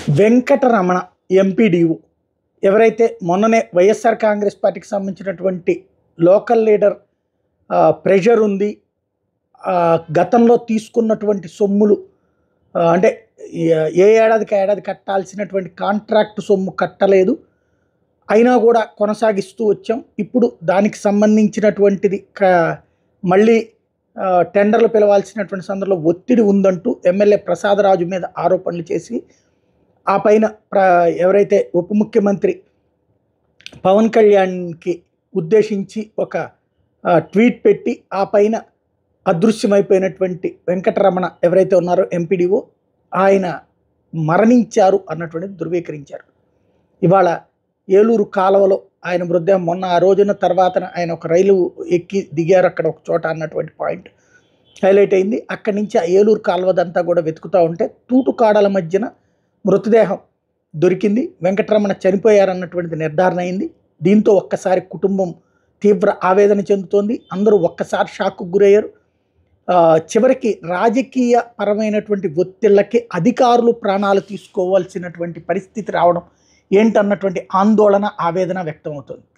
Venkataramana MPDO ఎవరైతే మొన్ననే వైఎస్ఆర్ కాంగ్రెస్ పార్టీకి సంబంధించినటువంటి లోకల్ లీడర్ ఆ, ప్రెషర్ ఉంది ఆ, గతంలో తీసుకున్నటువంటి సొమ్ములు ఆ, అంటే ఏ- ఏ ఏడాదికి ఆ ఏడాది కట్టాల్సినటువంటి కాంట్రాక్ట్ సొమ్ము కట్టలేదు అయినా కూడా కొనసాగిస్తూ వచ్చాం ఇప్పుడు దానికి సంబంధించినటువంటిది క- మళ్ళీ ఆ, టెండర్లు పిలవాల్సినటువంటి సందర్భంలో ఒత్తిడి ఉందంటూ ఎమ్మెల్యే ప్రసాదరాజు మీద ఆరోపణలు చేసి ఆ పైన ప్ర ఎవరైతే ఉప ముఖ్యమంత్రి పవన్ కళ్యాణ్కి ఉద్దేశించి ఒక ఆ, ట్వీట్ పెట్టి ఆ పైన అదృశ్యమైపోయినటువంటి వెంకటరమణ ఎవరైతే ఉన్నారో ఎంపీడీఓ ఆయన మరణించారు అన్నటువంటిది ధృవీకరించారు ఇవాళ ఏలూరు కాలువలో ఆయన మృతదేహం మొన్న ఆ రోజున తర్వాత ఆయన ఒక రైలు ఎక్కి దిగారు అక్కడ ఒక చోట అన్నటువంటి పాయింట్ హైలైట్ అయింది అక్కడి నుంచి ఆ ఏలూరు కాలువదంతా కూడా వెతుకుతూ ఉంటే తూటు కాడల మధ్యన మృతదేహం దొరికింది వెంకటరమణ చనిపోయారన్నటువంటిది నిర్ధారణ అయింది దీంతో ఒక్కసారి కుటుంబం తీవ్ర ఆవేదన చెందుతోంది అందరూ ఒక్కసారి షాక్కు గురయ్యారు ఆ, చివరికి రాజకీయ పరమైనటువంటి ఒత్తిళ్ళకి అధికారులు ప్రాణాలు తీసుకోవాల్సినటువంటి పరిస్థితి రావడం ఏంటన్నటువంటి ఆందోళన ఆవేదన వ్యక్తమవుతుంది